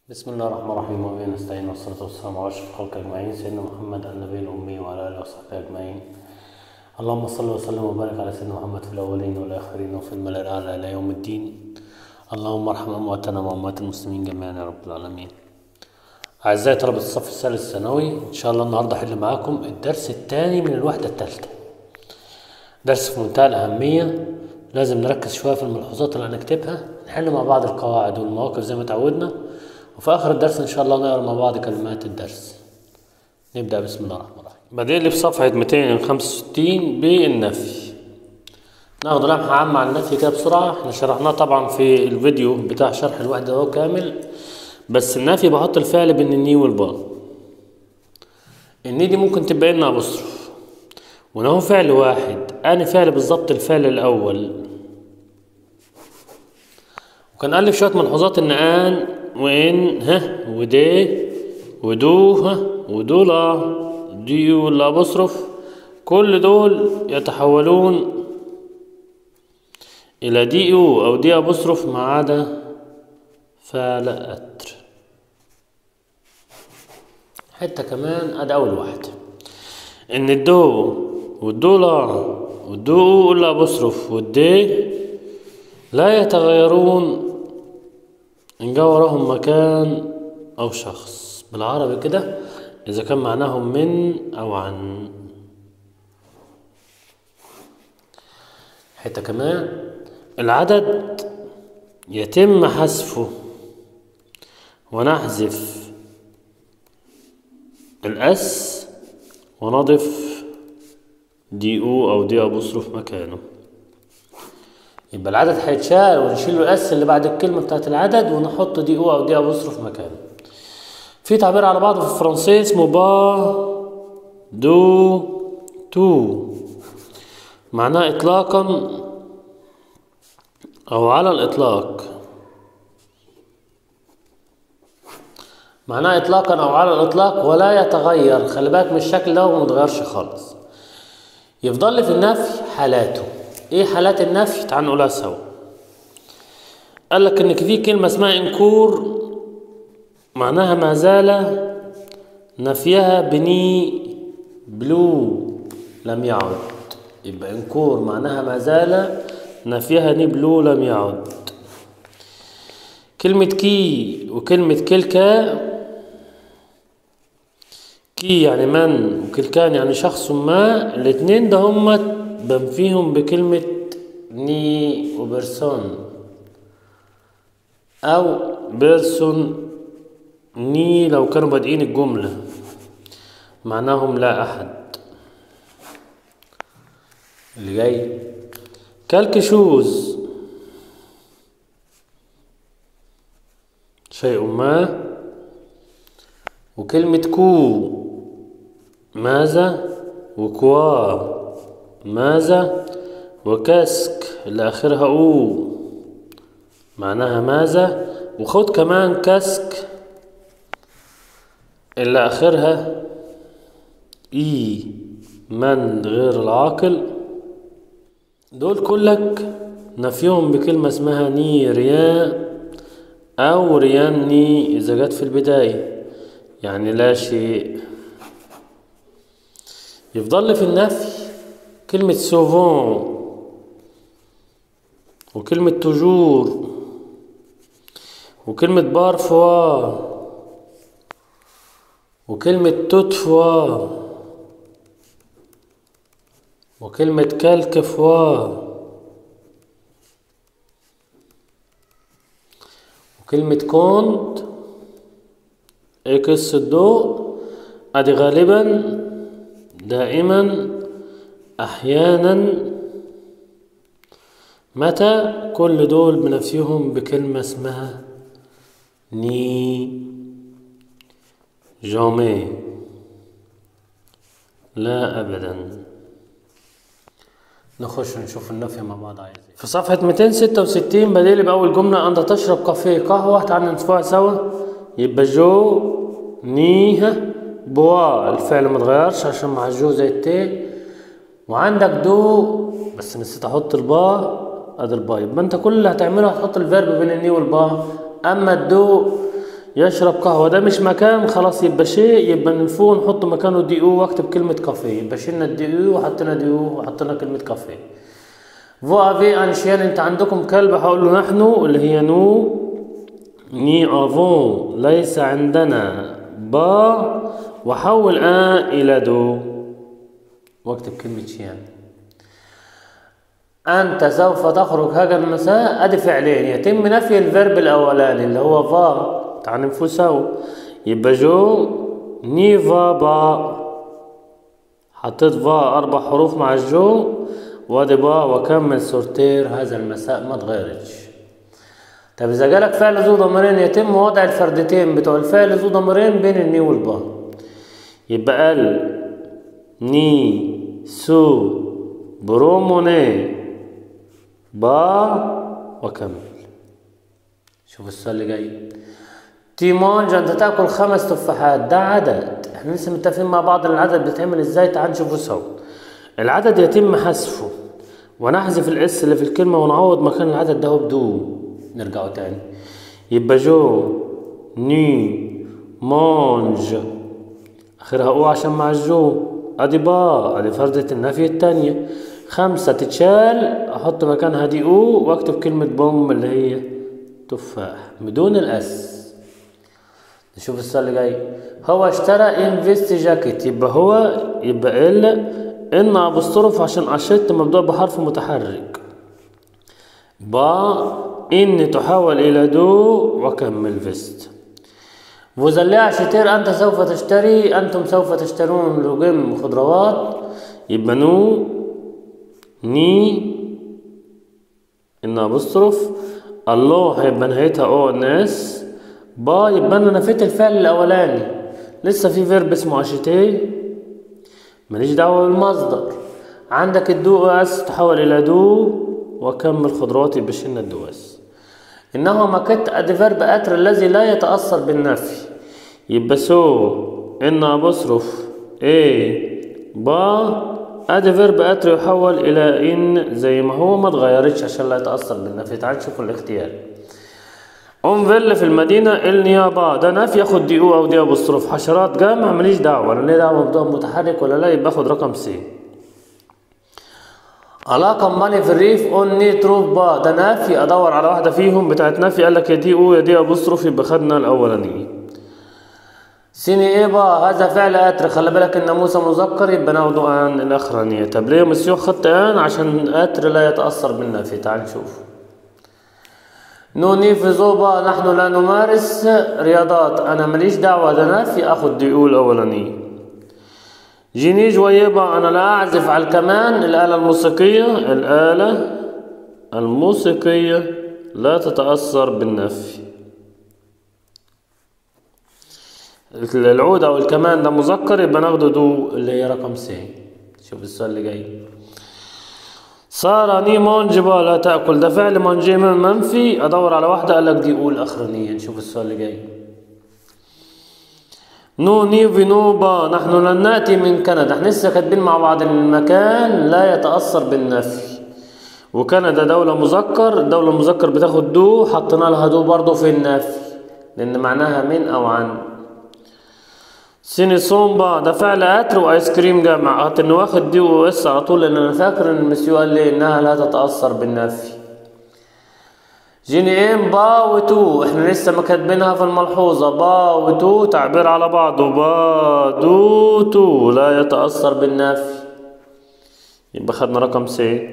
بسم الله الرحمن الرحيم وبه نستعين والصلاة والسلام على أشرف الخلق أجمعين سيدنا محمد النبي الأمي وعلى آله وصحبه أجمعين اللهم صل وسلم وبارك على سيدنا محمد في الأولين والآخرين وفي الملأ الأعلى إلى يوم الدين اللهم ارحم أمواتنا وأموات المسلمين جميعا يا رب العالمين أعزائي طلبة الصف الثالث الثانوي إن شاء الله النهاردة أحل معاكم الدرس الثاني من الوحدة الثالثة درس في منتهى الأهمية لازم نركز شوية في الملحوظات اللي هنكتبها نحل مع بعض القواعد والمواقف زي ما تعودنا وفي آخر الدرس إن شاء الله نقرا مع بعض كلمات الدرس نبدأ بسم الله الرحمن الرحيم بدأ لي بصفحة 265 بالنفي ناخد لمحة عامة عن النفي كده بسرعة احنا شرحناه طبعا في الفيديو بتاع شرح الوحدة هو كامل بس النفي بحط الفعل بين الني والباء الني دي ممكن تبقى لنا أبوستروف وإن هو فعل واحد أنا فعل بالظبط الفعل الأول وكان قال لي في شوية ملحوظات إن آن وإن ها ودي ودو ها ودولا دي والأبوستروف كل دول يتحولون إلى دي أو أو دي أبوستروف ما عدا فعل أتر حتة كمان أدي أول واحدة إن الدو والدولا والدو والأبوستروف والدي لا يتغيرون إن جاء وراهم مكان أو شخص بالعربي كده إذا كان معناهم من أو عن حتة كمان العدد يتم حذفه ونحذف الأس ونضف دي أو أو دي أبوستروف مكانه يبقى العدد هيتشال ونشيل الاس اللي بعد الكلمه بتاعت العدد ونحط دي او او دي ابوستروف مكانه في تعبير على بعضه في الفرنسي اسمه با دو تو معناه اطلاقا او على الاطلاق معناه اطلاقا او على الاطلاق ولا يتغير خلي بالك من الشكل ده وما يتغيرش خالص يفضل لي في النفي حالاته ايه حالات النفي تعال نقولها سوا قال لك ان في كلمه اسمها انكور معناها ما زال نفيها بني بلو لم يعد يبقى انكور معناها ما زال نفيها ني بلو لم يعد كلمة كي وكلمة كلكا كي يعني من وكلكان يعني شخص ما الاتنين ده هما بنفيهم بكلمة ني وبرسون أو بيرسون ني لو كانوا بادئين الجملة معناهم لا أحد اللي جاي كالكشوز شيء ما وكلمة كو ماذا وكوا ماذا وكاسك اللي آخرها أو معناها ماذا وخد كمان كاسك اللي آخرها إي من غير العاقل دول كلك نفيهم بكلمة اسمها ني ريان أو ريان ني إذا جت في البداية يعني لا شيء يفضل في النفي كلمة سوفون وكلمة توجور وكلمة بارفوا وكلمة توتفوا وكلمة كالكفوا وكلمة كونت ايه قصة الضوء ادي غالبا دائما احيانا متى كل دول بنفيهم بكلمة اسمها ني جامي لا أبدا نخش نشوف النفي مع بعض عايز ايه في صفحة 266 بديلي بأول جملة أنت تشرب كافيه قهوة تعال نشوفها سوا يبقى جو نيه بوا الفعل متغيرش عشان مع الجو زي التي وعندك دو بس نسيت احط البا ادي البا يبقى انت كل اللي هتعمله هتحط الفيرب بين الني والبا اما الدو يشرب قهوة ده مش مكان خلاص يبقى شيء يبقى من فوق نحط مكانه دي او واكتب كلمة كافيه يبقى شلنا الدي او وحطينا دي او وحطينا كلمة كافيه فو افي ان شيان انت عندكم كلب هقول له نحن اللي هي نو ني افون ليس عندنا با وحول ان الى دو واكتب كلمة شيان أنت سوف تخرج هذا المساء أدي فعلين يتم نفي الفيرب الأولاني اللي هو فا تعال نفو سوا يبقى جو ني فا با حطيت فا أربع حروف مع الجو وادي با وكمل سورتير هذا المساء ما تغيرتش طب إذا جالك فعل ذو ضميرين يتم وضع الفردتين بتوع الفعل ذو ضميرين بين الني والبا يبقى ال ني سو بروموني با وكمل شوف السؤال اللي جاي تيمونج انت تاكل خمس تفاحات ده عدد احنا لسه متفقين مع بعض ان العدد بيتعمل ازاي تعال نشوفه سوا العدد يتم حذفه ونحذف الاس اللي في الكلمة ونعوض مكان العدد ده بدو نرجعه تاني يبقى جو ني مونج اخرها او عشان مع الجو ادي با ادي فردة النفي التانية خمسة تتشال احط مكانها دي او واكتب كلمة بوم اللي هي تفاح بدون الاس نشوف السؤال اللي جاي هو اشترى انفيست جاكيت يبقى هو يبقى ال ان ابوستروف عشان اشت مبدوء بحرف متحرك با ان تحول الى دو وكمل فيست فوزليع شتير انت سوف تشتري انتم سوف تشترون لجم خضروات يبقى نو ني ان ابوستروف الله هيبقى نهايتها او الناس با يبقى انا نفيت الفعل الاولاني لسه في فيرب اسمه اشتي ماليش دعوه بالمصدر عندك الدو اس تحول الى دو وكمل خضرواتي بشن الدواس انه مكت ادي فيرب اتر الذي لا يتاثر بالنفي يبقى سو ان ابصرف ايه با ادي فيرب اتر يحول الى ان زي ما هو ما اتغيرتش عشان لا يتاثر بالنفي تعال نشوف الاختيار ام فيلا في المدينة النيابة ده نفي ياخد دي او او دي ابوستروف حشرات جامع ماليش دعوة انا ليه دعوة بموضوع متحرك ولا لا يبقى اخد رقم سي علاقة ماني في الريف اون ني تروف با ده نفي ادور على واحدة فيهم بتاعت نفي قال لك يا دي او يا دي ابوستروف يبقى خدنا الاولانية سيني ايه بقى هذا فعل اتر خلي بالك الناموسة مذكر يبقى ناخده ان الاخرانية طب ليه مسيو خدت ان عشان اتر لا يتأثر بالنفي تعال نشوف نوني في زوبا نحن لا نمارس رياضات انا ماليش دعوة ده نفي اخد دي اول اولانية جيني جويبة انا لا اعزف على الكمان الآلة الموسيقية الآلة الموسيقية لا تتأثر بالنفي العود او الكمان ده مذكر يبقى ناخده دو اللي هي رقم سي شوف السؤال اللي جاي صار ني مونجبا لا تأكل ده فعل مونجي من منفي أدور على واحدة قال لك دي أول أخرانية نشوف السؤال اللي جاي نو ني في نوبا نحن لن نأتي من كندا احنا لسه كاتبين مع بعض إن المكان لا يتأثر بالنفي وكندا دولة مذكر الدولة المذكر بتاخد دو حطينا لها دو برضه في النفي لأن معناها من أو عن سيني صومبا ده فعل اتر وايس كريم جامع قلت انه واخد دي او اس على طول لان انا فاكر ان المسيو قال لي انها لا تتاثر بالنفي جيني ام با وتو احنا لسه ما كاتبينها في الملحوظه با وتو تعبير على بعضه با دو تو لا يتاثر بالنفي يبقى خدنا رقم سي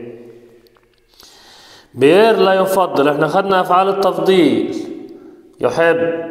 بير لا يفضل احنا خدنا افعال التفضيل يحب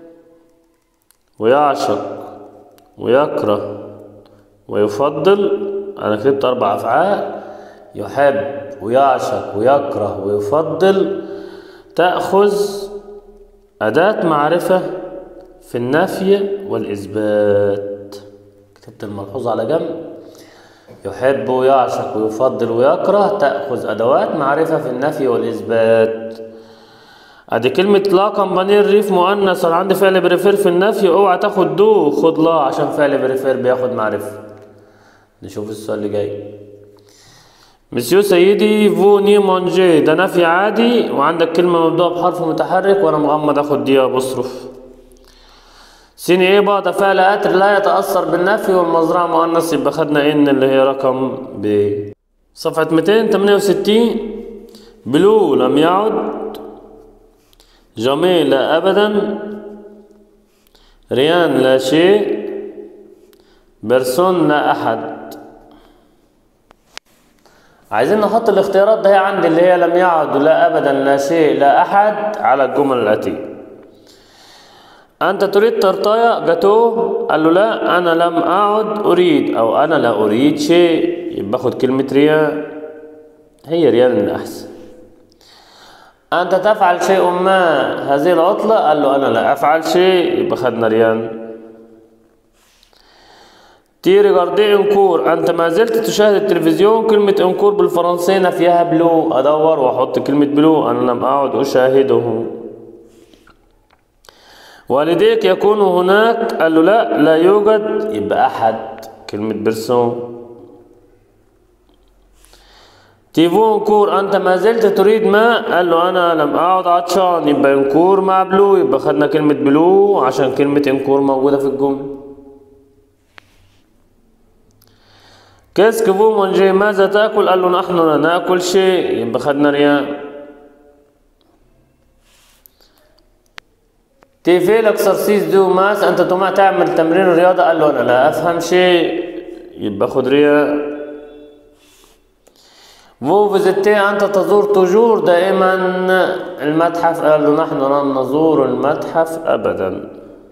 ويعشق ويكره ويفضل أنا كتبت أربع أفعال يحب ويعشق ويكره ويفضل تأخذ أداة معرفة في النفي والإثبات كتبت الملحوظة على جنب يحب ويعشق ويفضل ويكره تأخذ أدوات معرفة في النفي والإثبات ادي كلمة لا كمباني الريف مؤنث انا عندي فعل بريفير في النفي اوعى تاخد دو خد لا عشان فعل بريفير بياخد معرفة نشوف السؤال اللي جاي مسيو سيدي فو ني مونجي ده نفي عادي وعندك كلمة مبدوءة بحرف متحرك وانا مغمض اخد دي بصرف سين ايه بعد فعل اتر لا يتأثر بالنفي والمزرعة مؤنث يبقى خدنا ان اللي هي رقم ب صفحة 268 بلو لم يعد جميل لا أبدا ريان لا شيء برسون لا أحد عايزين نحط الاختيارات ده عندي اللي هي لم يعد لا أبدا لا شيء لا أحد على الجمل الآتية أنت تريد ترطاية جاتوه قال له لا أنا لم أعد أريد أو أنا لا أريد شيء يبقى خد كلمة ريان هي ريان الأحسن أنت تفعل شيء ما هذه العطلة قال له أنا لا أفعل شيء يبقى خدنا ريان تيري جاردي انكور أنت ما زلت تشاهد التلفزيون كلمة انكور بالفرنسية فيها بلو أدور وأحط كلمة بلو أنا لم أعد أشاهده والديك يكون هناك قال له لا لا يوجد يبقى أحد كلمة بيرسون تيفون كور أنت ما زلت تريد ماء قال له أنا لم أعد عطشان يبقى انكور مع بلو يبقى خدنا كلمة بلو عشان كلمة انكور موجودة في الجملة كاسك فو مونجي ماذا تاكل قال له نحن لا ناكل شيء يبقى خدنا ريان تيفي الاكسرسيس دو ماس انت تما تعمل تمرين رياضة قال له انا لا افهم شيء يبقى خد ريان فو فيزيتي أنت تزور تجور دائما المتحف قال له نحن لن نزور المتحف أبدا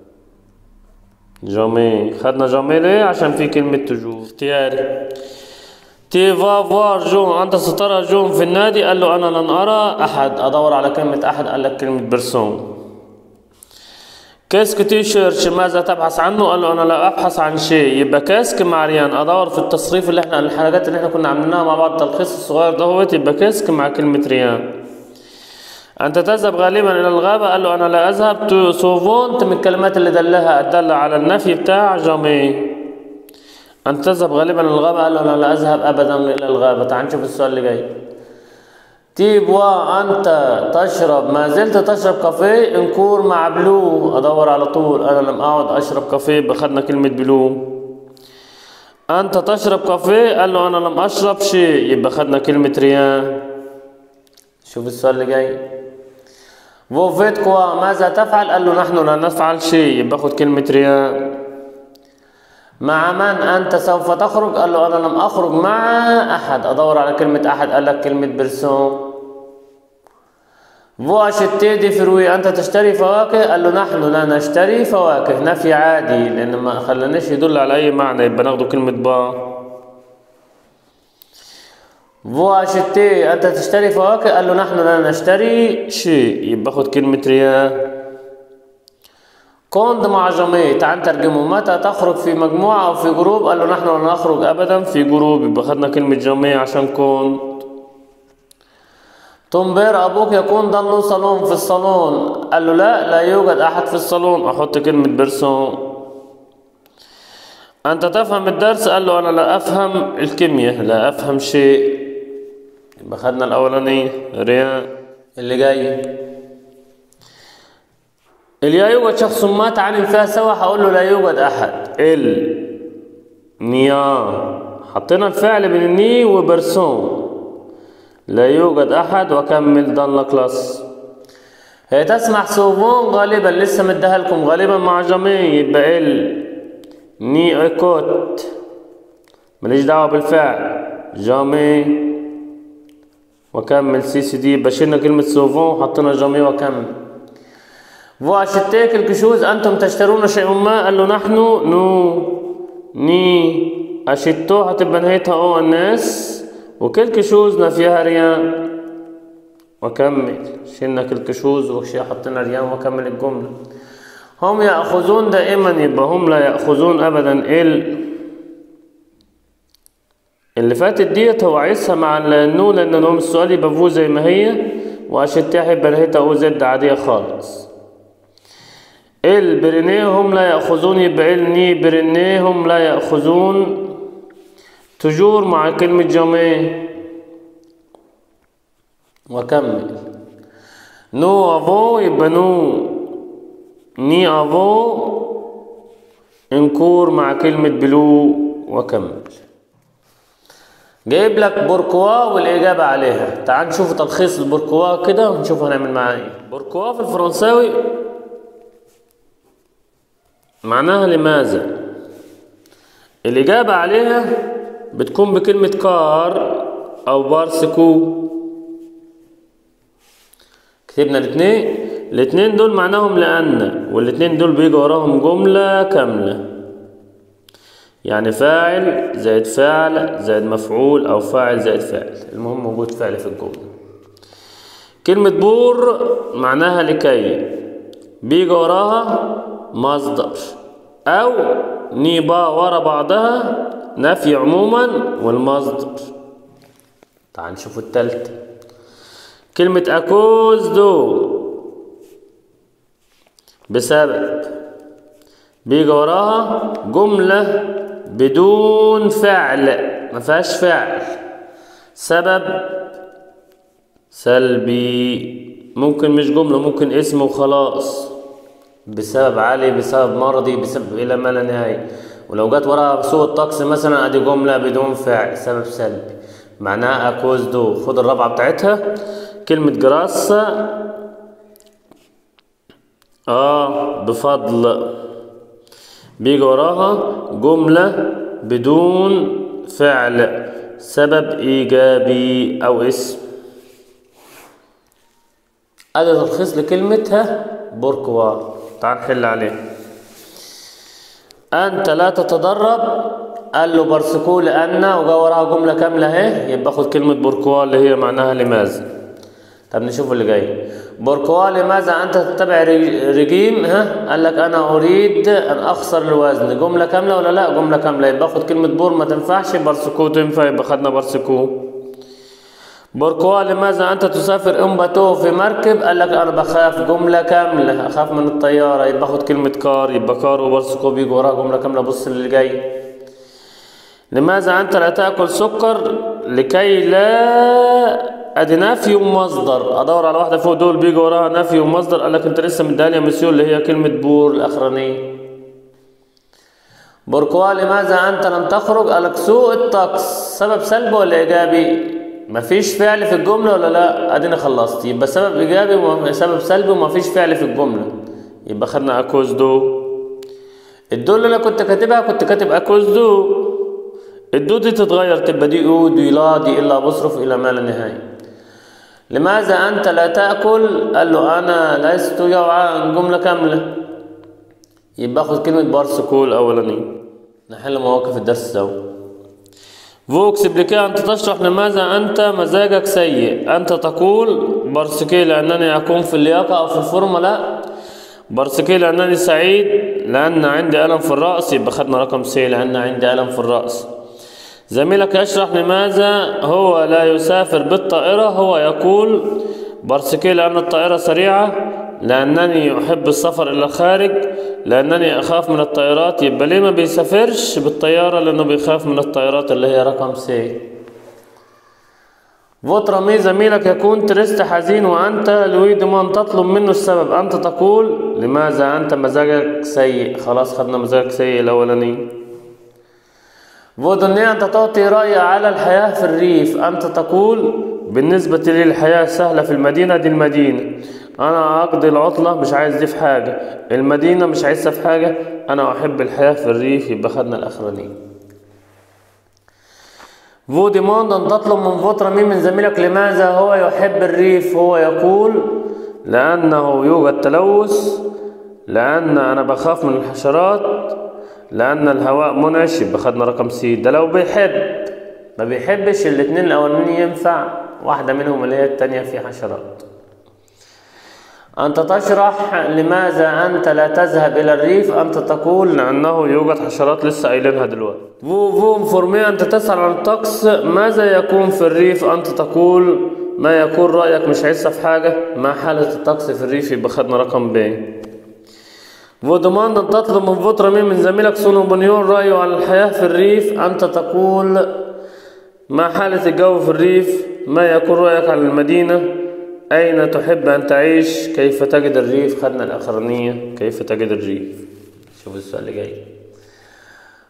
جامي خدنا جامي ليه عشان في كلمة تجور اختياري تي فا فوار جون أنت سترى جون في النادي قال له أنا لن أرى أحد أدور على كلمة أحد قال لك كلمة برسون كاسك تي شيرت ماذا تبحث عنه؟ قال له انا لا ابحث عن شيء يبقى كاسك مع ريان ادور في التصريف اللي احنا الحاجات اللي احنا كنا عاملينها مع بعض التلخيص الصغير دهوت يبقى كاسك مع كلمة ريان انت تذهب غالبا الى الغابة قال له انا لا اذهب تو سوفونت من الكلمات اللي دلها الدالة على النفي بتاع جامي انت تذهب غالبا الى الغابة قال له انا لا اذهب ابدا الى الغابة تعال نشوف السؤال اللي جاي تيبوا أنت تشرب ما زلت تشرب كافيه انكور مع بلو أدور على طول أنا لم أقعد أشرب كافيه بخدنا كلمة بلو أنت تشرب كافيه قال له أنا لم أشرب شيء يبقى خدنا كلمة ريان شوف السؤال اللي جاي فوفيت كوا ماذا تفعل قال له نحن لا نفعل شيء يبقى خد كلمة ريان مع من أنت سوف تخرج قال له أنا لم أخرج مع أحد أدور على كلمة أحد قال لك كلمة بيرسون فو أشتي دي فروي أنت تشتري فواكه قال له نحن لا نشتري فواكه نفي عادي لأن ما خلاناش يدل على أي معنى يبقى ناخده كلمة با فو أشتي أنت تشتري فواكه قال له نحن لا نشتري شيء يبقى خد كلمة ريا كوند مع جميع تعال نترجمه متى تخرج في مجموعة أو في جروب قال له نحن لا نخرج أبدا في جروب يبقى خدنا كلمة جميع عشان كوند تنبير أبوك يكون ضل صالون في الصالون قال له لا لا يوجد أحد في الصالون أحط كلمة بيرسون أنت تفهم الدرس قال له أنا لا أفهم الكيمياء لا أفهم شيء يبقى خدنا الأولاني ريان اللي جاي اللي لا يوجد شخص ما تعلم فيها سوا هقول له لا يوجد أحد ال نيا حطينا الفعل بين الني وبرسون لا يوجد أحد وكمل ضل كلاس هي تسمح سوفون غالبا لسه مديها لكم غالبا مع جميع يبقى ال ني ايكوت ماليش دعوة بالفعل جامي وكمل سي سي دي بشيلنا كلمة سوفون حطينا جامي وكمل فو اشتي كلكو شوز انتم تشترون شيء ما قال له نحن نو ني اشتو هتبقى نهايتها او الناس وكلكو شوز فيها ريان وكمل شلنا كلكو شوز وشي حطينا ريان وكمل الجملة هم يأخذون دائما يبقى هم لا يأخذون أبدا ال اللي فاتت ديت هو عايزها مع النو لأن نوم السؤال يبقى فو زي ما هي وأشتاح يبقى نهايتها أو زد عادية خالص ال برينيه هم لا يأخذون يبقى ال ني برينيه هم لا يأخذون تجور مع كلمة جامي وكمل نو افو يبقى نو ني افو انكور مع كلمة بلو وكمل جايب لك بوركوا والإجابة عليها تعال نشوف تلخيص البوركوا كده ونشوف هنعمل معاه ايه بوركوا في الفرنساوي معناها لماذا الإجابة عليها بتكون بكلمة كار أو بارسكو كتبنا الاتنين الاتنين دول معناهم لأن والاتنين دول بيجي وراهم جملة كاملة يعني فاعل زائد فاعل زائد مفعول أو فاعل زائد فاعل المهم موجود فعل في الجملة كلمة بور معناها لكي بيجي وراها مصدر أو نيبا ورا بعضها نفي عموما والمصدر تعال نشوف التالتة كلمة أكوز دو بسبب بيجي وراها جملة بدون فعل ما فيهاش فعل سبب سلبي ممكن مش جملة ممكن اسم وخلاص بسبب علي بسبب مرضي بسبب إلى ما لا نهاية ولو جت وراها سوء الطقس مثلا ادي جملة بدون فعل سبب سلبي معناها أكوز دو خد الرابعة بتاعتها كلمة جراسة اه بفضل بيجي وراها جملة بدون فعل سبب إيجابي أو اسم ادي تلخيص لكلمتها بوركوا تعال نحل عليه أنت لا تتدرب قال له برسكو لأن وجا وراها جملة كاملة أهي يبقى خد كلمة بوركوا اللي هي معناها لماذا طب نشوف اللي جاي بوركوا لماذا أنت تتبع رجيم ها قال لك أنا أريد أن أخسر الوزن جملة كاملة ولا لا جملة كاملة يبقى خد كلمة بور ما تنفعش برسكو تنفع يبقى خدنا برسكو بوركوا لماذا أنت تسافر أم باتو في مركب قال لك أنا بخاف جملة كاملة أخاف من الطيارة يبقى خد كلمة كار يبقى كار وبرسكو بيجي وراها جملة كاملة بص اللي جاي لماذا أنت لا تأكل سكر لكي لا ادي نفي ومصدر ادور على واحده فوق دول بيجي وراها نفي ومصدر قال لك انت لسه مديها لي يا مسيو اللي هي كلمه بور الاخرانيه بوركوا لماذا انت لم تخرج قال لك سوء الطقس سبب سلبي ولا ايجابي مفيش فعل في الجمله ولا لا ادينا خلصت يبقى سبب ايجابي وسبب سلبي ومفيش فعل في الجمله يبقى خدنا اكوز دو الدو اللي انا كنت كاتبها كنت كاتب اكوز دو الدو دي تتغير تبقى دي او دي لا دي الا بصرف الى ما لا نهايه لماذا أنت لا تأكل؟ قال له أنا لست جوعان جملة كاملة يبقى خد كلمة بارسكول الأولانية نحل مواقف الدرس سوا فوكس بلكي أنت تشرح لماذا أنت مزاجك سيء أنت تقول بارسكي لأنني أكون في اللياقة أو في الفورمة لا بارسكي لأنني سعيد لأن عندي ألم في الرأس يبقى خدنا رقم سي لأن عندي ألم في الرأس زميلك يشرح لماذا هو لا يسافر بالطائرة هو يقول بارسكي لأن الطائرة سريعة لأنني أحب السفر إلى الخارج لأنني أخاف من الطائرات يبقى ليه ما بيسافرش بالطيارة لأنه بيخاف من الطائرات اللي هي رقم سي فوترامي زميلك يكون ترست حزين وأنت لوي دمان تطلب منه السبب أنت تقول لماذا أنت مزاجك سيء خلاص خدنا مزاجك سيء الأولاني فودني أنت تعطي رأي على الحياة في الريف أنت تقول بالنسبة لي الحياة سهلة في المدينة دي المدينة أنا أقضي العطلة مش عايز دي في حاجة المدينة مش عايزها في حاجة أنا أحب الحياة في الريف يبقى خدنا الأخرانيين فو ديموند أن تطلب من فوترامي من زميلك لماذا هو يحب الريف هو يقول لأنه يوجد تلوث لأن أنا بخاف من الحشرات لأن الهواء منعش يبقى خدنا رقم سي ده لو بيحب ما بيحبش الاتنين الأولانيين ينفع واحدة منهم اللي هي التانية في حشرات أنت تشرح لماذا أنت لا تذهب إلى الريف أنت تقول لأنه يوجد حشرات لسه قايلينها دلوقتي فو فو فورمي أنت تسأل عن الطقس ماذا يكون في الريف أنت تقول ما يكون رأيك مش عايزها في حاجة ما حالة الطقس في الريف يبقى خدنا رقم ب فودمان أن تطلب من فوترامي من زميلك سونو بنيون رأيه على الحياة في الريف أنت تقول ما حالة الجو في الريف ما يكون رأيك على المدينة أين تحب أن تعيش كيف تجد الريف خدنا الأخرانية كيف تجد الريف شوف السؤال اللي جاي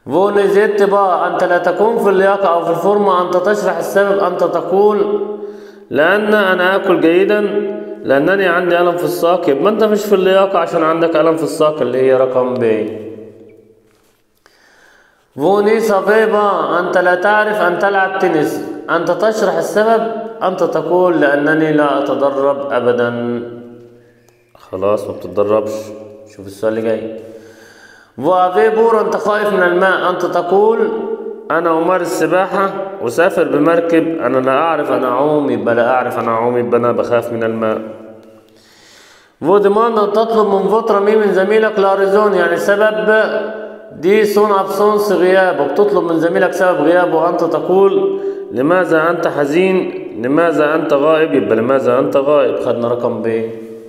فو نزيت با أنت لا تكون في اللياقة أو في الفورمة أنت تشرح السبب أنت تقول لأن أنا آكل جيدا لأنني عندي ألم في الساق يبقى أنت مش في اللياقة عشان عندك ألم في الساق اللي هي رقم ب فوني صفيبة أنت لا تعرف أن تلعب تنس أنت تشرح السبب أنت تقول لأنني لا أتدرب أبدا خلاص ما بتتدربش شوف السؤال اللي جاي وافي بور أنت خايف من الماء أنت تقول أنا أمارس سباحة وسافر بمركب أنا لا أعرف أن أعوم يبقى لا أعرف أن أعوم يبقى أنا بخاف من الماء فودمان أن تطلب من فترة مين من زميلك لاريزون يعني سبب دي سون أبسونس غيابه بتطلب من زميلك سبب غيابه وأنت تقول لماذا أنت حزين لماذا أنت غائب يبقى لماذا أنت غائب خدنا رقم ب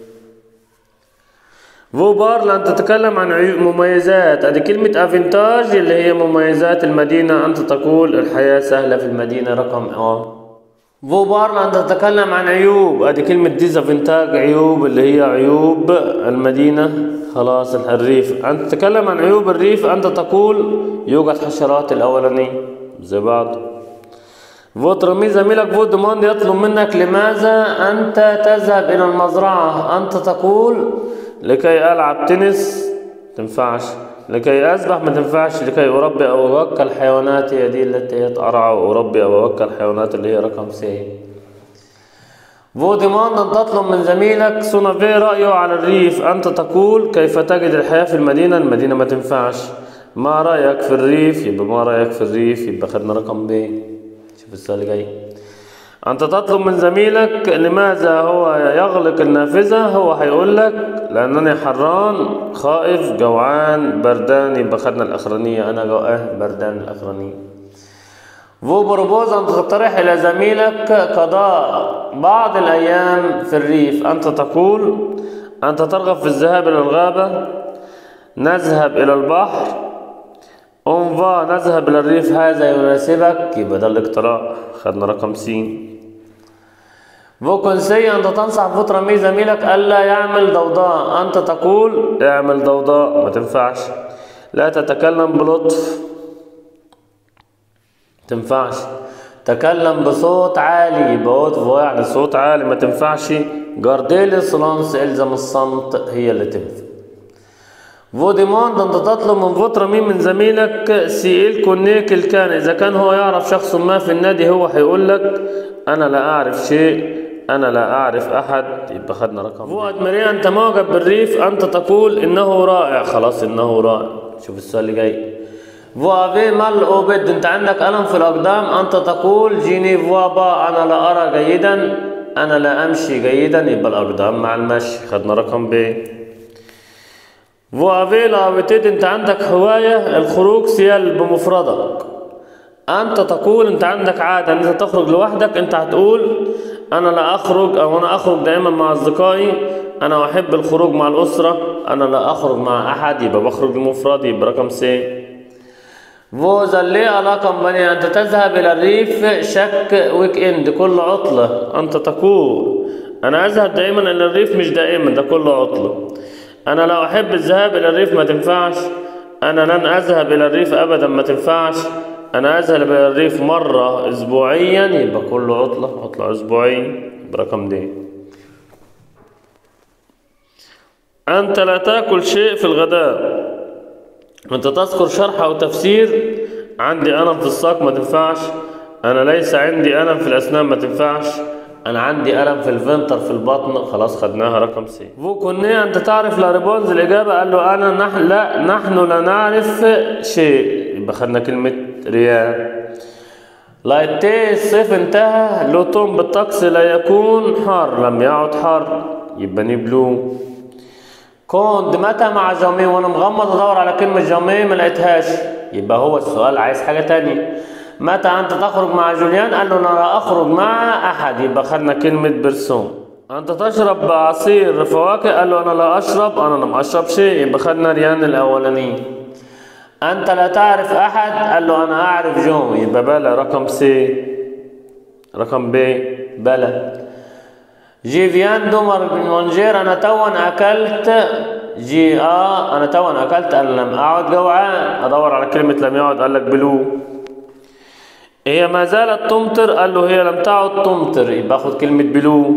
فو بار لأن تتكلم عن عيوب مميزات ادي كلمة افنتاج اللي هي مميزات المدينة انت تقول الحياة سهلة في المدينة رقم اه فو بار لأن تتكلم عن عيوب ادي كلمة ديزافنتاج عيوب اللي هي عيوب المدينة خلاص الريف انت تتكلم عن عيوب الريف انت تقول يوجد حشرات الاولانية زي بعض فوت رمي زميلك فوت دمان يطلب منك لماذا أنت تذهب إلى المزرعة أنت تقول لكي ألعب تنس تنفعش لكي أسبح ما تنفعش لكي أربي أو أوكل حيوانات هي دي التي أرعى وأربي أو أوكل حيوانات اللي هي رقم سي فو دمان أن تطلب من زميلك سونافي رأيه على الريف أنت تقول كيف تجد الحياة في المدينة المدينة ما تنفعش ما رأيك في الريف يبقى ما رأيك في الريف يبقى خدنا رقم ب شوف السؤال اللي جاي أنت تطلب من زميلك لماذا هو يغلق النافذة هو هيقول لك لأنني حران خائف جوعان بردان يبقى خدنا الأخرانية أنا جوعان بردان الأخرانية فو بروبوز أن تقترح إلى زميلك قضاء بعض الأيام في الريف أنت تقول أنت ترغب في الذهاب إلى الغابة نذهب إلى البحر أنفا نذهب إلى الريف هذا يناسبك يبقى ده الاقتراح خدنا رقم س فوكونسي أنت تنصح فترة مي زميلك ألا يعمل ضوضاء أنت تقول اعمل ضوضاء ما تنفعش لا تتكلم بلطف تنفعش تكلم بصوت عالي يبقى يعني صوت عالي ما تنفعش جارديلي سلانس الزم الصمت هي اللي تنفع فوديموند انت تطلب من فترة مين من زميلك سيئل كونيك الكان اذا كان هو يعرف شخص ما في النادي هو هيقول لك انا لا اعرف شيء انا لا اعرف احد يبقى خدنا رقم فؤاد مريا انت معجب بالريف انت تقول انه رائع خلاص انه رائع شوف السؤال اللي جاي فوافي مال اوبد انت عندك الم في الاقدام انت تقول جيني فوابا انا لا ارى جيدا انا لا امشي جيدا يبقى الاقدام مع المشي خدنا رقم ب فوافي لابتيد انت عندك هواية الخروج سيال بمفردك انت تقول انت عندك عادة ان انت تخرج لوحدك انت هتقول انا لا اخرج او انا اخرج دائما مع اصدقائي انا احب الخروج مع الاسرة انا لا اخرج مع احد يبقى بخرج لمفردي يبقى رقم سي فوزا لي علاقة بني أنت تذهب إلى الريف شك ويك إند كل عطلة أنت تقول أنا أذهب دائما إلى الريف مش دائما ده كل عطلة أنا لو أحب الذهاب إلى الريف ما تنفعش أنا لن أذهب إلى الريف أبدا ما تنفعش أنا أذهب إلى الريف مرة أسبوعيا يبقى كل عطلة عطلة أسبوعية برقم دي أنت لا تأكل شيء في الغداء أنت تذكر شرح أو تفسير عندي ألم في الساق ما تنفعش أنا ليس عندي ألم في الأسنان ما تنفعش أنا عندي ألم في الفنتر في البطن خلاص خدناها رقم سي فو كوني أنت تعرف لا ريبونز الإجابة قال له أنا نحن لا نحن لا نعرف شيء يبقى خدنا كلمة ريال لايتي الصيف انتهى لوتون بالطقس لا يكون حار لم يعد حر يبقى نبلو كنت متى مع جامي وانا مغمض ادور على كلمة جامي ما لقيتهاش يبقى هو السؤال عايز حاجة تانية متى انت تخرج مع جوليان قال له انا لا اخرج مع احد يبقى خدنا كلمة برسون انت تشرب عصير فواكه قال له انا لا اشرب انا لم اشرب شيء يبقى خدنا ريان الاولاني انت لا تعرف احد قال له انا اعرف جون يبقى بلا رقم سي رقم ب بلا جيفيان دومر من مونجير انا توا اكلت جي اه انا تو انا اكلت انا لم اقعد جوعان ادور على كلمة لم يقعد قال لك بلو هي ما زالت تمطر قال له هي لم تعد تمطر يبقى اخد كلمة بلو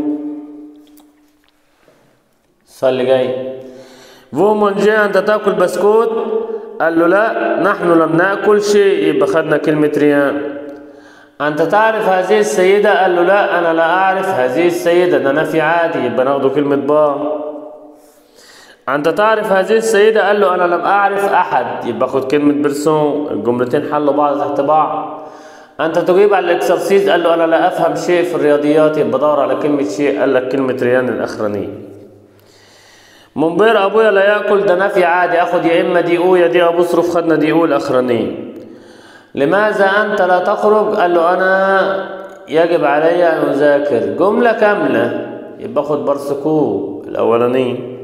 السؤال اللي جاي فو مونجي انت تاكل بسكوت قال له لا نحن لم ناكل شيء يبقى خدنا كلمة ريان انت تعرف هذه السيدة قال له لا انا لا اعرف هذه السيدة ده نفي عادي يبقى ناخده كلمة با انت تعرف هذه السيدة قال له انا لم اعرف احد يبقى خد كلمة بيرسون الجملتين حلوا بعض تحت بعض انت تجيب على الاكسرسيز قال له انا لا افهم شيء في الرياضيات يبقى دور على كلمة شيء قال لك كلمة ريان الاخرانية منبير ابويا لا ياكل ده نفي عادي اخد يا اما دي او يا دي ابو صرف خدنا دي او الاخرانية لماذا انت لا تخرج قال له انا يجب علي ان اذاكر جملة كاملة يبقى خد بارسكو الاولانية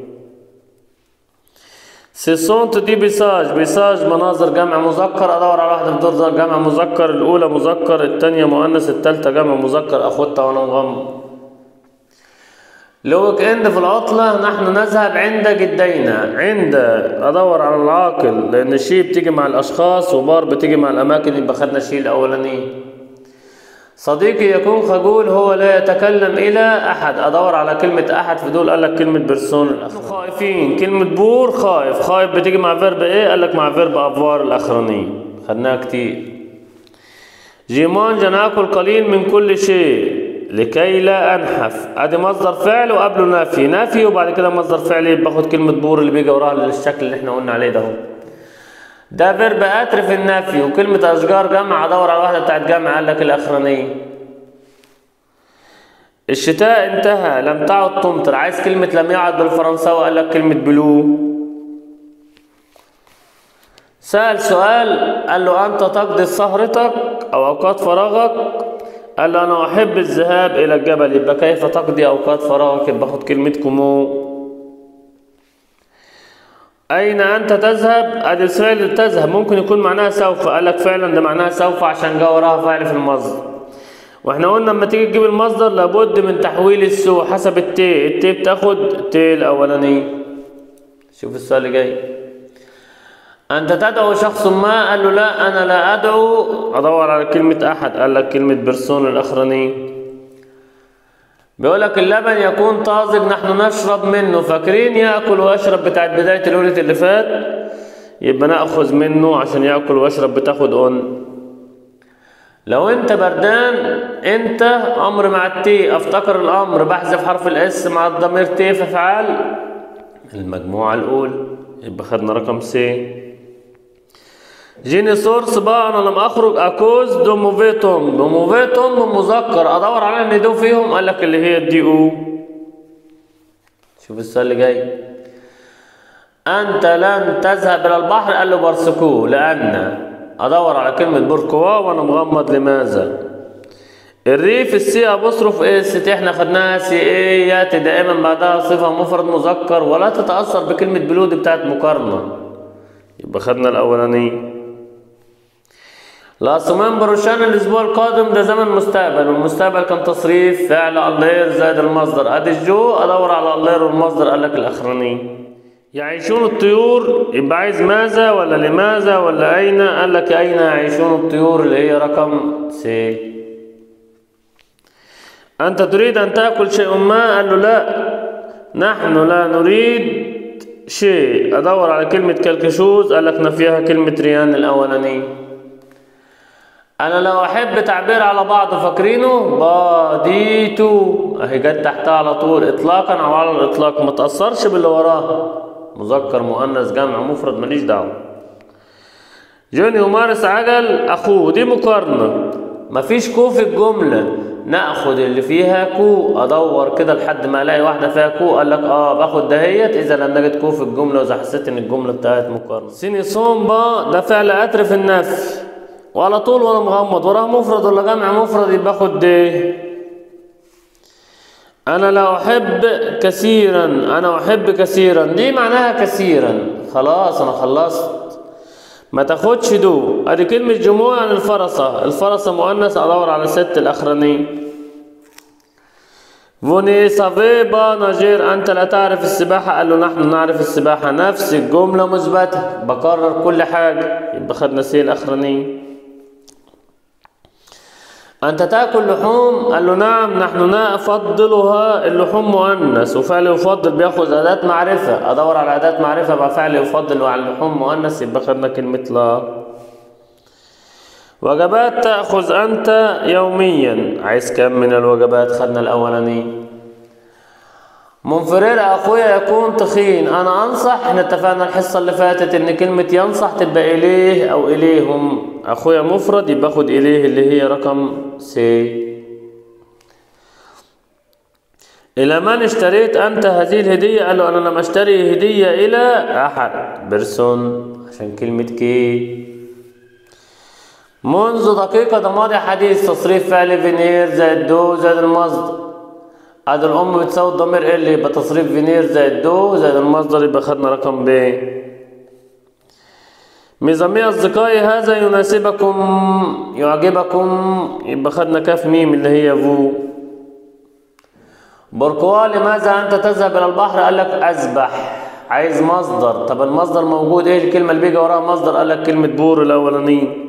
سيسونت دي بيساج بيساج مناظر جمع مذكر ادور على واحده في دور جمع مذكر الاولى مذكر الثانيه مؤنث الثالثه جمع مذكر اخدها وانا مغمض لوك اند في العطلة نحن نذهب عند جدينا عند ادور على العاقل لان الشيء بتيجي مع الاشخاص وبار بتيجي مع الاماكن يبقى خدنا الشيء الاولاني صديقي يكون خجول هو لا يتكلم الى احد ادور على كلمة احد في دول قال لك كلمة بيرسون الاخراني خايفين كلمة بور خايف خايف بتيجي مع فيرب ايه قال لك مع فيرب افوار الاخراني خدناها كتير جيمان جناكل قليل من كل شيء لكي لا انحف ادي مصدر فعل وقبله نفي نفي وبعد كده مصدر فعل باخد كلمة بور اللي بيجي وراها للشكل اللي احنا قلنا عليه ده اهو ده فيرب اتر في النفي وكلمة اشجار جمع ادور على واحدة بتاعت جمع قال لك الاخرانية الشتاء انتهى لم تعد تمطر عايز كلمة لم يعد بالفرنساوي قال لك كلمة بلو سأل سؤال قال له أنت تقضي سهرتك أو أوقات فراغك قال له أنا أحب الذهاب إلى الجبل يبقى كيف تقضي أوقات فراغك يبقى خد كلمة كومو أين أنت تذهب؟ أدي الفعل تذهب ممكن يكون معناها سوف قال لك فعلا ده معناها سوف عشان جه وراها فعل في المصدر واحنا قلنا لما تيجي تجيب المصدر لابد من تحويل السو حسب التي التي بتاخد تي الأولانية شوف السؤال اللي جاي أنت تدعو شخص ما قال له لا أنا لا أدعو أدور على كلمة أحد قال لك كلمة بيرسون الأخرانية بيقول لك اللبن يكون طازج نحن نشرب منه فاكرين ياكل ويشرب بتاعت بدايه الولد اللي فات يبقى ناخذ منه عشان ياكل ويشرب بتاخد اون لو انت بردان انت امر مع التي افتكر الامر بحذف حرف الاس مع الضمير تي في افعال المجموعه الاولى يبقى خدنا رقم سي جيني سورس بقى انا لم اخرج اكوز دو موفيتوم دو موفيتوم مذكر ادور على ان دو فيهم قال لك اللي هي الدي او شوف السؤال اللي جاي انت لن تذهب الى البحر قال له بارسكو لان ادور على كلمه بوركوا وانا مغمض لماذا الريف السي ابوستروف اس احنا خدناها سي اي ياتي دائما بعدها صفه مفرد مذكر ولا تتاثر بكلمه بلود بتاعت مقارنه يبقى خدنا الاولانيه لاسومان بروشان الاسبوع القادم ده زمن مستقبل والمستقبل كان تصريف فعل اللير زائد المصدر ادي الجو ادور على اللير والمصدر قال لك الاخراني يعيشون الطيور يبقى عايز ماذا ولا لماذا ولا اين قال لك اين يعيشون الطيور اللي هي رقم سي انت تريد ان تاكل شيء ما قال له لا نحن لا نريد شيء ادور على كلمه كالكشوز قال لك نفيها كلمه ريان الاولانيه انا لو احب تعبير على بعض فاكرينه باديتو اهي جت تحتها على طول اطلاقا او على الاطلاق ما تاثرش باللي وراها مذكر مؤنث جمع مفرد ماليش دعوه جوني يمارس عجل اخوه دي مقارنه مفيش كو في الجمله ناخد اللي فيها كو ادور كده لحد ما الاقي واحده فيها كو قال لك اه باخد دهيت اذا لم نجد كو في الجمله واذا حسيت ان الجمله بتاعت مقارنه سيني صومبا ده فعل اتر في النفي وعلى طول وانا مغمض وراه مفرد ولا جمع مفرد يبقى باخد دي انا لا احب كثيرا انا احب كثيرا دي معناها كثيرا خلاص انا خلصت ما تاخدش دو ادي كلمة جموع عن الفرسة الفرسة مؤنث ادور على ست الاخرانية فوني سافيبا ناجير أنت لا تعرف السباحة قال له نحن نعرف السباحة نفس الجملة مثبتة بكرر كل حاجة يبقى خدنا سي الأخرانية أنت تأكل لحوم قال له نعم نحن نفضلها اللحوم مؤنث وفعل يفضل بياخذ أداة معرفة أدور على أداة معرفة مع فعل يفضل وعلى اللحوم مؤنث يبقى خدنا كلمة لا وجبات تأخذ أنت يوميا عايز كم من الوجبات خدنا الأولاني منفرر أخويا يكون تخين أنا أنصح احنا اتفقنا الحصة اللي فاتت إن كلمة ينصح تبقى إليه أو إليهم أخويا مفرد يبقى خد إليه اللي هي رقم سي إلى من اشتريت أنت هذه الهدية؟ قال له أنا لم أشتري هدية إلى أحد بيرسون عشان كلمة كي منذ دقيقة ده ماضي حديث تصريف فعل فينير زائد دو زائد المصدر ادي الام بتساوي الضمير ال يبقى تصريف فينير زائد دو زائد المصدر يبقى خدنا رقم ب ميزامي اصدقائي هذا يناسبكم يعجبكم يبقى خدنا كاف ميم اللي هي فو بوركوا لماذا انت تذهب الى البحر قال لك اسبح عايز مصدر طب المصدر موجود ايه الكلمه اللي بيجي وراها مصدر قال لك كلمه بور الاولانيه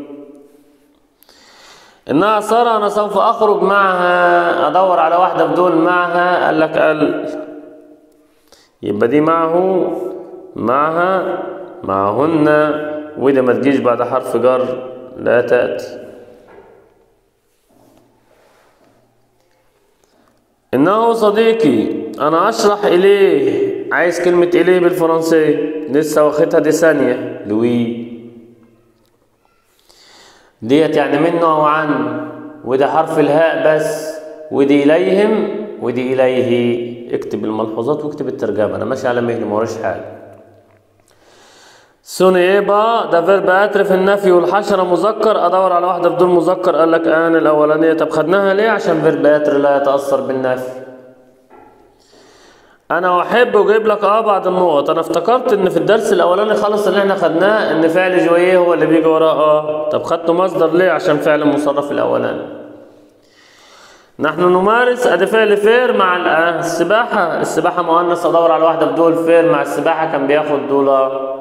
انها سارة انا سوف اخرج معها ادور على واحدة بدول معها قال لك قال يبقى دي معه معها معهن وده ما تجيش بعد حرف جر لا تأتي إنه صديقي أنا أشرح إليه عايز كلمة إليه بالفرنسية لسه واخدها دي ثانية لوي ديت يعني منه أو عنه وده حرف الهاء بس ودي إليهم ودي إليه اكتب الملحوظات واكتب الترجمة أنا ماشي على مهلي موريش حاجة سونيبا ده فيرب اتر في النفي والحشرة مذكر ادور على واحدة بدون مذكر قال لك ان الاولانية طب خدناها ليه عشان فيرب اتر لا يتأثر بالنفي انا احب اجيب لك اه بعض النقط انا افتكرت ان في الدرس الاولاني خالص اللي احنا خدناه ان فعل جويه هو اللي بيجي وراه اه طب خدته مصدر ليه عشان فعل مصرف الاولاني نحن نمارس ادي فعل فير مع السباحة السباحة مؤنث ادور على واحدة بدول فير مع السباحة كان بياخد دولار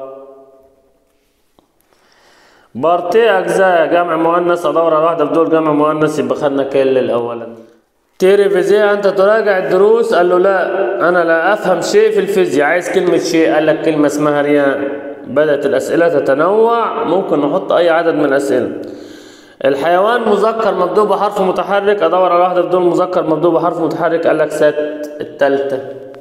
بارتي أجزاء جمع مؤنث أدور على واحدة بدول جمع مؤنث يبقى خدنا كل الأولا تيري أنت تراجع الدروس قال له لا أنا لا أفهم شيء في الفيزياء عايز كلمة شيء قال لك كلمة اسمها ريان بدأت الأسئلة تتنوع ممكن نحط أي عدد من الأسئلة الحيوان مذكر مبدوء بحرف متحرك أدور على واحدة بدون مذكر مبدوء بحرف متحرك قال لك ست التالتة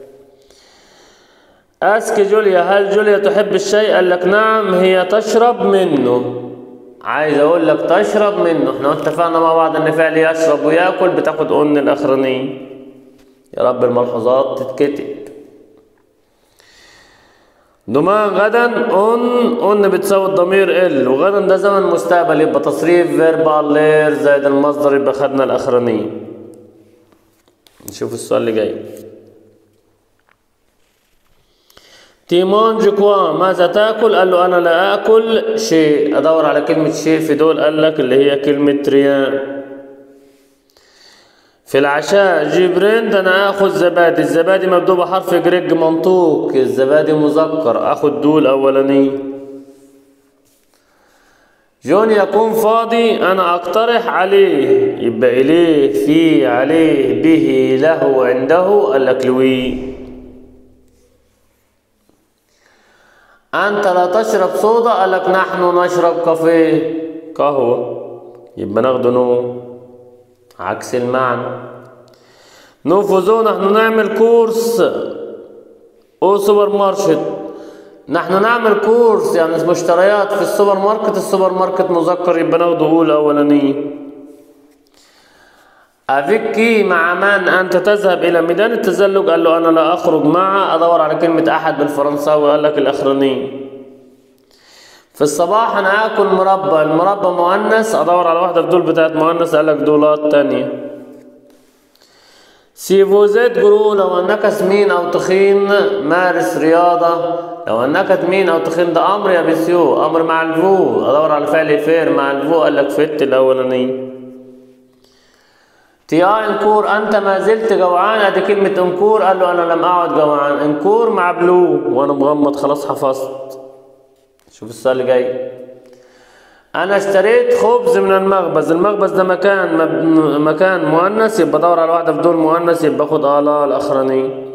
أسك جوليا هل جوليا تحب الشيء قال لك نعم هي تشرب منه عايز اقول لك تشرب منه احنا اتفقنا مع بعض ان فعل يشرب وياكل بتاخد ان الاخرانيه يا رب الملحوظات تتكتب دمان غدا ان ان بتساوي الضمير ال وغدا ده زمن مستقبل يبقى تصريف فيربال لير زائد المصدر يبقى خدنا الاخرانيه نشوف السؤال اللي جاي تيمون جكوا ماذا تاكل قال له انا لا اكل شيء ادور على كلمة شيء في دول قال لك اللي هي كلمة ريان في العشاء جبرين ده انا اخذ زبادي الزبادي مبدوء بحرف جريج منطوق الزبادي مذكر اخذ دول اولاني جون يكون فاضي انا اقترح عليه يبقى اليه في عليه به له عنده قال لك لوي أنت لا تشرب صودا قال لك نحن نشرب كافيه قهوة يبقى ناخده نو عكس المعنى نفوزو نحن نعمل كورس أو سوبر ماركت نحن نعمل كورس يعني مشتريات في السوبر ماركت السوبر ماركت مذكر يبقى ناخده أولى أولانية أفكي مع من أنت تذهب إلى ميدان التزلج قال له أنا لا أخرج معه أدور على كلمة أحد بالفرنساوي قال لك الأخراني في الصباح أنا آكل مربى المربى مؤنث أدور على واحدة في دول بتاعت مؤنث قال لك دولات تانية سيفوزيت جرو لو أنك سمين أو تخين مارس رياضة لو أنك تمين أو تخين ده أمر يا بيسيو أمر مع الفو أدور على فعل فير مع الفو قال لك فت الأولاني تيا انكور انت ما زلت جوعان ادي كلمة انكور قال له انا لم اقعد جوعان انكور مع بلو وانا مغمض خلاص حفظت شوف السؤال اللي جاي انا اشتريت خبز من المخبز المخبز ده مكان مب... مكان مؤنث يبقى ادور على واحدة في دول مؤنث يبقى اخد الا الاخراني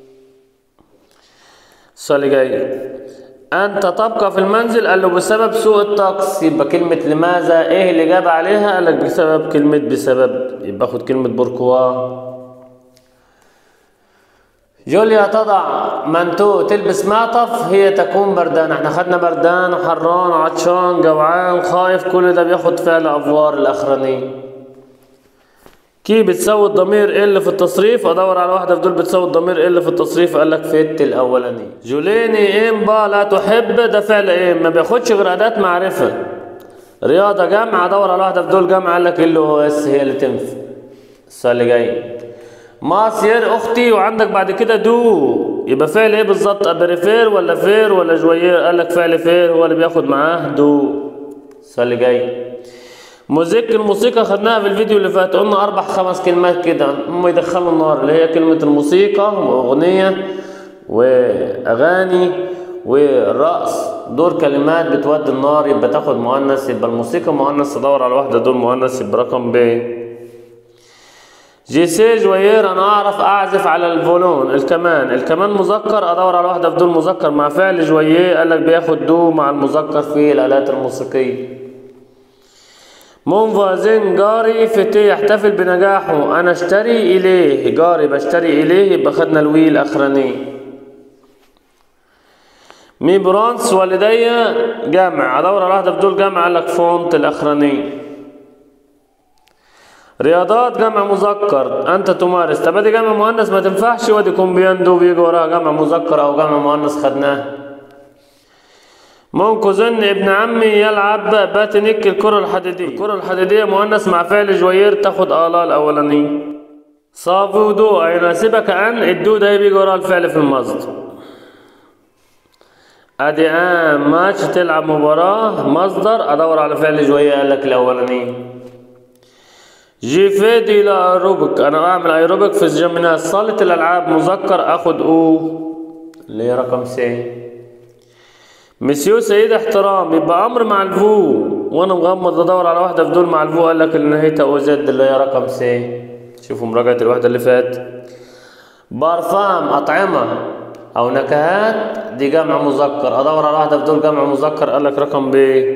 السؤال اللي جاي أنت تبقى في المنزل قال له بسبب سوء الطقس يبقى كلمة لماذا إيه اللي جاب عليها قال لك بسبب كلمة بسبب يبقى خد كلمة بوركوا جوليا تضع منتو تلبس معطف هي تكون بردان احنا خدنا بردان وحران وعطشان جوعان خايف كل ده بياخد فعل افوار الاخراني كي بتساوي الضمير ال في التصريف ادور على واحده في دول بتساوي الضمير ال في التصريف قال لك فت الاولاني جوليني امبا لا تحب ده فعل ايه ما بياخدش غير اداه معرفه رياضه جمع ادور على واحده في دول جمع قال لك ال او اس هي اللي تنفع السؤال اللي جاي ماسير اختي وعندك بعد كده دو يبقى فعل ايه بالظبط ابريفير ولا فير ولا جوير قال لك فعل فير هو اللي بياخد معاه دو السؤال اللي جاي موزيك الموسيقى خدناها في الفيديو اللي فات قلنا اربع خمس كلمات كده هم يدخلوا النار اللي هي كلمة الموسيقى واغنية واغاني والرقص دول كلمات بتودي النار يبقى تاخد مؤنث يبقى الموسيقى مؤنث تدور على واحدة دول مؤنث يبقى رقم ب جيسي جوير انا اعرف اعزف على الفولون الكمان الكمان مذكر ادور على واحدة في دول مذكر مع فعل جوير قال لك بياخد دو مع المذكر في الالات الموسيقية مون فازين جاري فتي يحتفل بنجاحه انا اشتري اليه جاري بشتري اليه يبقى خدنا الوي الاخراني مي برانس والدي جامع ادور على واحده في دول جامع قال لك فونت الاخراني رياضات جمع مذكر انت تمارس طب ادي جمع مؤنث ما تنفعش وادي كومبياندو بيجي وراها جمع مذكر او جمع مؤنث خدناه ممكن زن ابن عمي يلعب باتنيك الكرة الحديدية الكرة الحديدية مؤنث مع فعل جوير تاخد آلا الأولاني صافو دو يناسبك أن الدو ده بيجي وراه الفعل في المصدر أدي آن ماتش تلعب مباراة مصدر أدور على فعل جوير قال لك الأولاني جي فيدي لا أيروبك أنا أعمل أيروبك في الجيمناز صالة الألعاب مذكر أخد أو اللي هي رقم سي مسيو سيد احترام يبقى امر مع الفو وانا مغمض ادور على واحده في دول مع الفو قال لك ان نهايتها او زد اللي هي رقم سي شوفوا مراجعه الواحده اللي فات بارفام اطعمه او نكهات دي جمع مذكر ادور على واحده في دول جمع مذكر قال لك رقم ب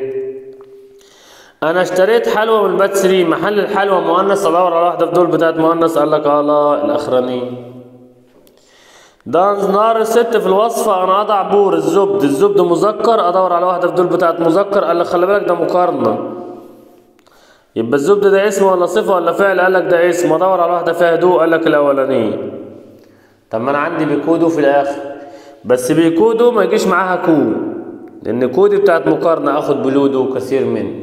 انا اشتريت حلوى من بات 3 محل الحلوى مؤنث ادور على واحده في دول بتاعت مؤنث قال لك اه الاخراني ده نار الست في الوصفة أنا أضع بور الزبد الزبد مذكر أدور على واحدة في دول بتاعت مذكر قال لك خلي بالك ده مقارنة يبقى الزبد ده اسم ولا صفة ولا فعل قال لك ده اسم أدور على واحدة فيها هدوء قال لك الأولانية طب ما أنا عندي بيكودو في الآخر بس بيكودو ما يجيش معاها كو لأن كودي بتاعت مقارنة آخد بلودو كثير منه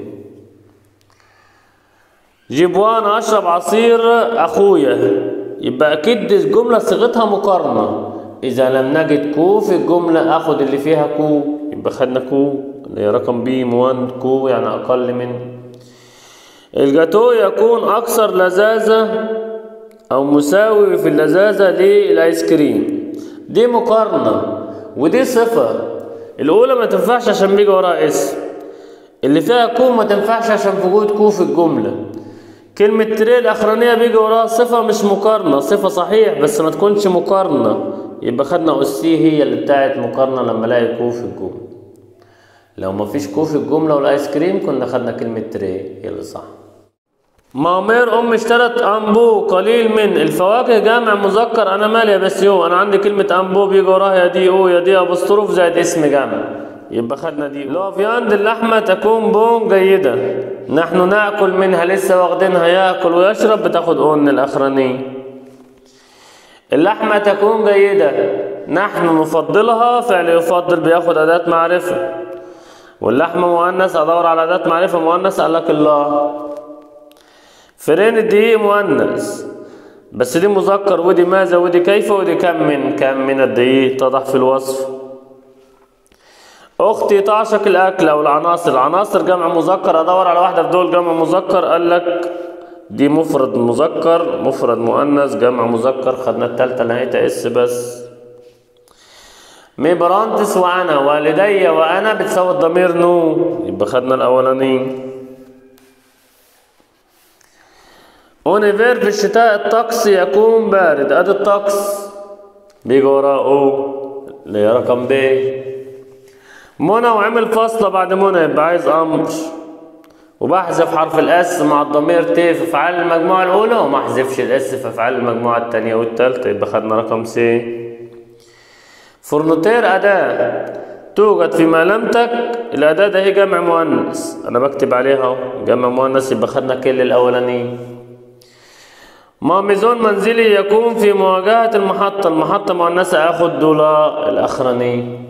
جيبوان أشرب عصير أخويا يبقى أكيد الجملة صيغتها مقارنة إذا لم نجد كو في الجملة أخد اللي فيها كو يبقى خدنا كو اللي هي رقم بي موان كو يعني أقل من الجاتو يكون أكثر لذاذة أو مساوي في اللذاذة للآيس كريم دي مقارنة ودي صفة الأولى ما تنفعش عشان بيجي وراها اسم اللي فيها كو ما تنفعش عشان في وجود كو في الجملة كلمة تري الأخرانية بيجي وراها صفة مش مقارنة صفة صحيح بس ما تكونش مقارنة يبقى خدنا أسي هي اللي بتاعت مقارنة لما الاقي كو في الجملة لو ما فيش كو في الجملة والآيس كريم كنا خدنا كلمة تري هي اللي صح مامير أم اشترت أمبو قليل من الفواكه جامع مذكر أنا مالي يا بس يو أنا عندي كلمة أمبو بيجي وراها يا دي أو يا دي أبوستروف زائد اسم جامع يبقى خدنا دي لو فياند اللحمة تكون بون جيدة نحن ناكل منها لسه واخدينها ياكل ويشرب بتاخد اون الاخراني اللحمة تكون جيدة نحن نفضلها فعل يفضل بياخد أداة معرفة واللحمة مؤنث أدور على أداة معرفة مؤنث قال لك الله فرين الدقيق مؤنث بس دي مذكر ودي ماذا ودي كيف ودي كم من كم من الدقيق تضح في الوصف اختي تعشق الاكل او العناصر العناصر جمع مذكر ادور على واحده في دول جمع مذكر قال لك دي مفرد مذكر مفرد مؤنث جمع مذكر خدنا التالتة نهايتها اس بس مي برانتس وانا والدي وانا بتساوي الضمير نو يبقى خدنا الاولاني اونيفير في الشتاء الطقس يكون بارد ادي الطقس بيجي وراه او اللي هي رقم ب منى وعمل فاصلة بعد منى يبقى عايز امر وبحذف حرف الاس مع الضمير ت في افعال المجموعة الاولى وما احذفش الاس في افعال المجموعة التانية والتالتة يبقى خدنا رقم سي فرنوتير أداة توجد في ملامتك الأداة ده هي جمع مؤنث أنا بكتب عليها أهو جمع مؤنث يبقى خدنا كل الأولاني ماميزون منزلي يكون في مواجهة المحطة المحطة مؤنثة آخد دولار الأخراني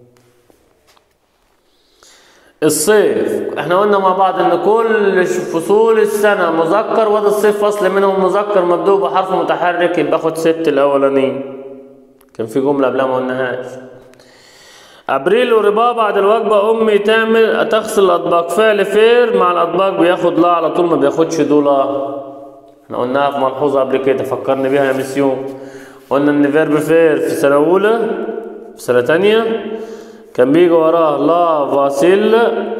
الصيف احنا قلنا مع بعض ان كل فصول السنة مذكر وده الصيف فصل منهم مذكر مبدوء بحرف متحرك يبقى اخد ست الاولاني كان في جملة قبلها ما قلناهاش ابريل وربا بعد الوجبة امي تعمل تغسل الاطباق فعل فير مع الاطباق بياخد لا على طول ما بياخدش دولار احنا قلناها في ملحوظة قبل كده فكرني بيها يا مسيون قلنا ان فيرب فير في سنة اولى في سنة تانية كان بيجي وراه لا فاسيل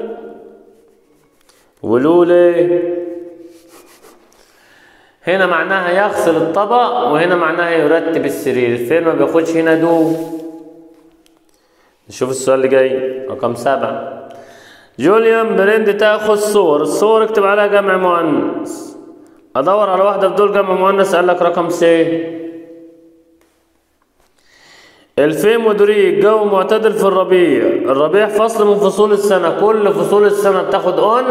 ولولي هنا معناها يغسل الطبق وهنا معناها يرتب السرير فين ما بياخدش هنا دو نشوف السؤال اللي جاي رقم سبعة جوليان بريند تاخذ صور الصور اكتب عليها جمع مؤنث ادور على واحدة في دول جمع مؤنث قال لك رقم سي الفيم ودريج جو معتدل في الربيع الربيع فصل من فصول السنة كل فصول السنة بتاخد اون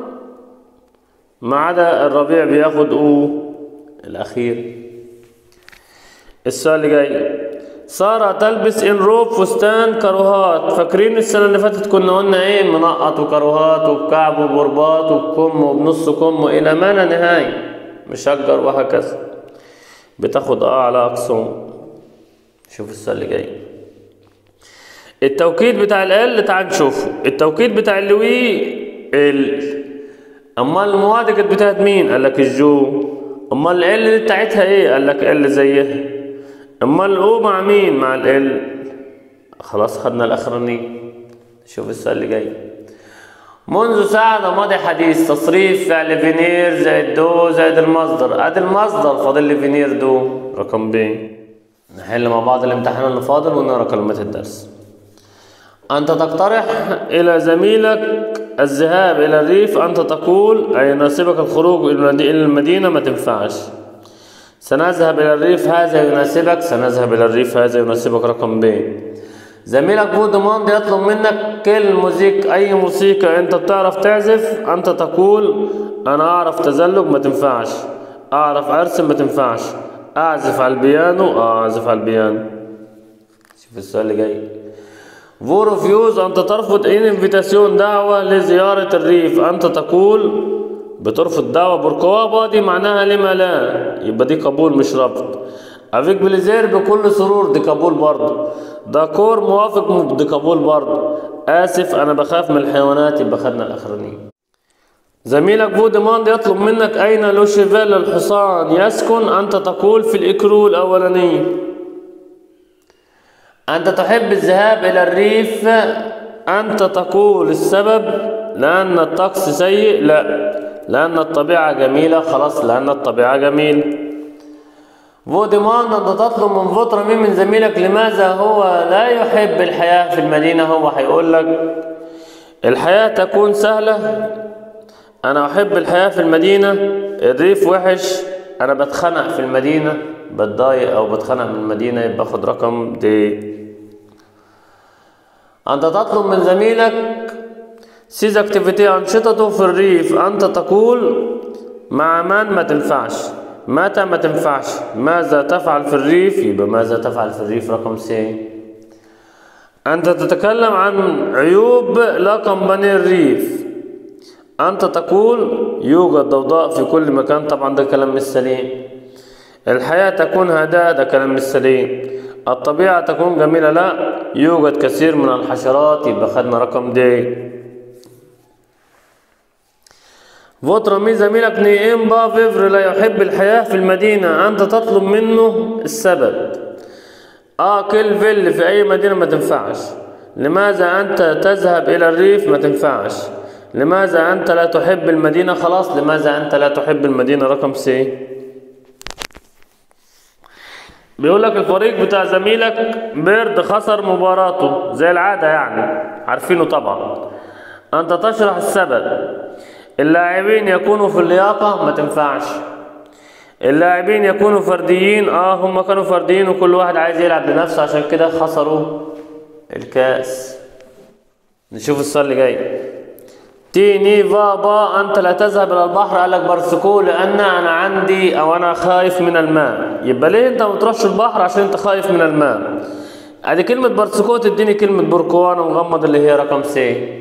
ما عدا الربيع بياخد او الاخير السؤال اللي جاي سارة تلبس ان روب فستان كروهات فاكرين السنة اللي فاتت كنا قلنا ايه منقط وكروهات وبكعب وبرباط وبكم وبنص كم الى ما لا نهاية مشجر وهكذا بتاخد اه على اقصى شوف السؤال اللي جاي التوكيد بتاع ال تعال نشوفه التوكيد بتاع اللوي ال امال المواد كانت بتاعت مين قال لك الجو امال ال اللي بتاعتها ايه قال لك ال زيها امال الاو مع مين مع ال خلاص خدنا الاخراني شوف السؤال اللي جاي منذ ساعة ده ماضي حديث تصريف فعل فينير زائد دو زائد المصدر ادي المصدر فاضل لي فينير دو رقم ب نحل مع بعض الامتحان اللي فاضل ونقرا كلمات الدرس أنت تقترح إلى زميلك الذهاب إلى الريف أنت تقول أي يناسبك الخروج إلى المدينة ما تنفعش سنذهب إلى الريف هذا يناسبك سنذهب إلى الريف هذا يناسبك رقم ب زميلك بود ماند يطلب منك كل موزيك أي موسيقى أنت بتعرف تعزف أنت تقول أنا أعرف تزلج ما تنفعش أعرف أرسم ما تنفعش أعزف على البيانو آه أعزف على البيانو شوف السؤال اللي جاي فور فيوز أنت ترفض إن انفيتاسيون دعوة لزيارة الريف أنت تقول بترفض دعوة بركوا بادي معناها لما لا يبقى دي قبول مش رفض افيك بليزير بكل سرور دي قبول برضه داكور موافق دي قبول برضه آسف أنا بخاف من الحيوانات يبقى خدنا الأخرانيين زميلك فودماند يطلب منك أين لو شيفيل الحصان يسكن أنت تقول في الإكرو الأولاني أنت تحب الذهاب إلى الريف أنت تقول السبب لأن الطقس سيء لا لأن الطبيعة جميلة خلاص لأن الطبيعة جميلة فودمان أنت تطلب من فترة مين من زميلك لماذا هو لا يحب الحياة في المدينة هو هيقول لك الحياة تكون سهلة أنا أحب الحياة في المدينة الريف وحش أنا بتخنق في المدينة بتضايق أو بتخنق من المدينة يبقى خد رقم دي أنت تطلب من زميلك سيز اكتيفيتي أنشطته في الريف أنت تقول مع من ما تنفعش متى ما تنفعش ماذا تفعل في الريف يبقى ماذا تفعل في الريف رقم سي أنت تتكلم عن عيوب لا كمباني الريف أنت تقول يوجد ضوضاء في كل مكان طبعا ده كلام مش سليم الحياة تكون هادئة ده كلام مش سليم الطبيعة تكون جميلة لا يوجد كثير من الحشرات يبقى خدنا رقم دي Votre ami زميلك نيم با فيفر لا يحب الحياة في المدينة أنت تطلب منه السبب آه كل فيل في أي مدينة ما تنفعش لماذا أنت تذهب إلى الريف ما تنفعش لماذا أنت لا تحب المدينة خلاص لماذا أنت لا تحب المدينة رقم سي بيقول لك الفريق بتاع زميلك بيرد خسر مباراته زي العادة يعني عارفينه طبعا أنت تشرح السبب اللاعبين يكونوا في اللياقة ما تنفعش اللاعبين يكونوا فرديين اه هم كانوا فرديين وكل واحد عايز يلعب لنفسه عشان كده خسروا الكاس نشوف السؤال اللي جاي تي ني فا با انت لا تذهب الى البحر قال لك برسكو لان انا عندي او انا خايف من الماء يبقى ليه انت ما تروحش البحر عشان انت خايف من الماء ادي كلمة برسكو تديني كلمة بركوان ومغمض اللي هي رقم سي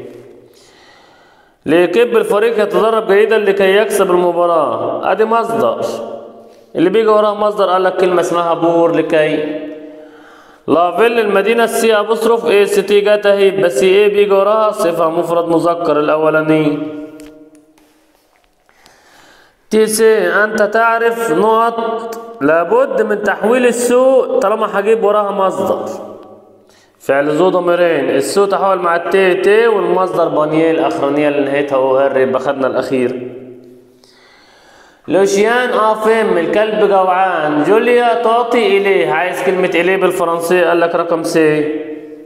ليكب الفريق يتدرب جيدا لكي يكسب المباراة ادي مصدر اللي بيجي وراه مصدر قال لك كلمة اسمها بور لكي لافيل المدينة السي أبصرف إيه ستي جاتا هي بس إيه بيجي وراها صفة مفرد مذكر الأولاني تي سي أنت تعرف نقط لابد من تحويل السوق طالما هجيب وراها مصدر فعل ذو ضميرين السوق تحول مع التي تي والمصدر بانيه الأخرانية اللي نهايتها او ار يبقى خدنا الأخير لوشيان افم الكلب جوعان جوليا تعطي اليه عايز كلمة اليه بالفرنسية قال لك رقم سي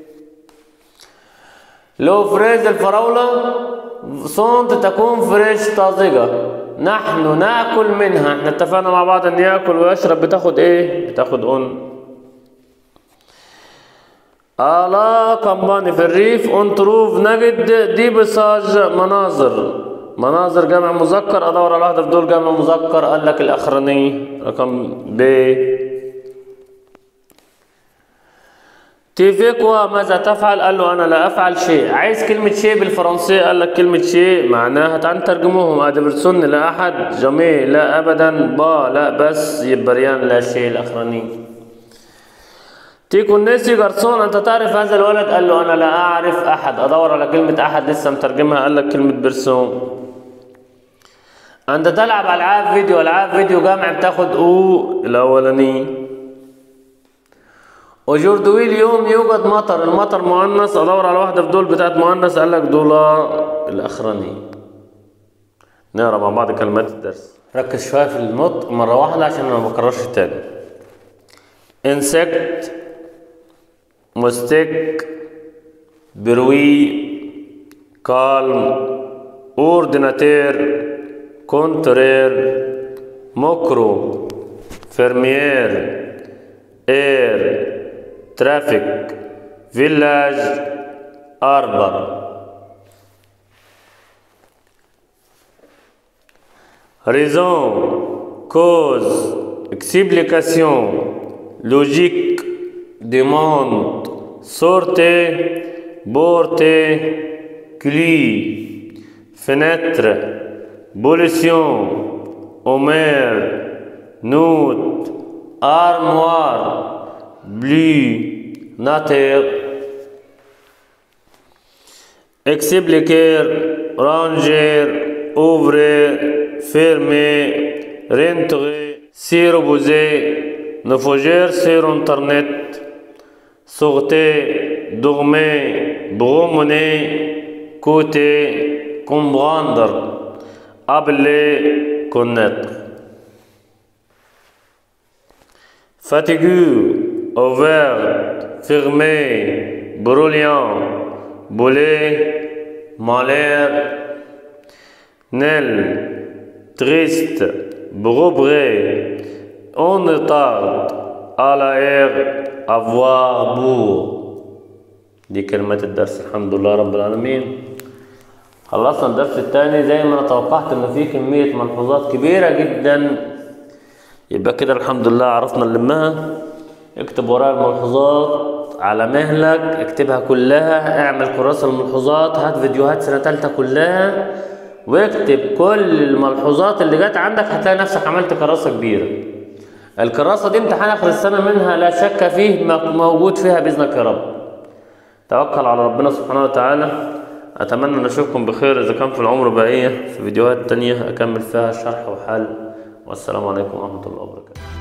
لو فريز الفراولة صنت تكون فريش طازجة نحن ناكل منها احنا اتفقنا مع بعض ان ياكل ويشرب بتاخد ايه بتاخد اون آلا كمباني في الريف انتروف نجد دي بساج مناظر مناظر جمع مذكر ادور على واحده في دول جمع مذكر قال لك الاخراني رقم ب تيفيكوا ماذا تفعل قال له انا لا افعل شيء عايز كلمه شيء بالفرنسيه قال لك كلمه شيء معناها تعال ترجموهم ادي برسون لا احد جميع لا ابدا با لا بس يبقى ريان لا شيء الاخراني تيكو النسي جرسون انت تعرف هذا الولد قال له انا لا اعرف احد ادور على كلمه احد لسه مترجمها قال لك كلمه برسون انت تلعب العاب فيديو العاب فيديو جمع بتاخد او الاولاني وجوردوي اليوم يوجد مطر المطر مؤنث ادور على واحده في دول بتاعت مؤنث قال لك دولار الاخراني نقرا مع بعض كلمات الدرس ركز شويه في النطق مره واحده عشان ما بكررش تاني انسكت مستك بروي كالم اورديناتير كونترير مكرو فرميير اير ترافيك فيلاج اربر raison cause explication logique demande sortez portez clé fenêtre pollution Homer note armoire bleu nature expliquer ranger ouvrir fermer rentrer se reposer naufrageur sur internet sortir dormir promener côté comprendre appeler, connaître. Fatigué, ouvert, fermé, brouillant, boulet, malheur, nel, triste, broubré, on retarde, à l'air, avoir bourg. دي كلمات الدرس الحمد لله رب العالمين خلصنا الدرس الثاني زي ما انا توقعت ان فيه كمية ملحوظات كبيرة جدا يبقى كده الحمد لله عرفنا نلمها اكتب ورايا الملحوظات على مهلك اكتبها كلها اعمل كراسة الملحوظات هات فيديوهات سنة تالتة كلها واكتب كل الملحوظات اللي جت عندك هتلاقي نفسك عملت كراسة كبيرة الكراسة دي امتحان اخر السنة منها لا شك فيه موجود فيها بإذنك يا رب توكل على ربنا سبحانه وتعالى اتمنى ان اشوفكم بخير اذا كان في العمر بقية في فيديوهات تانية اكمل فيها شرح وحل والسلام عليكم ورحمة الله وبركاته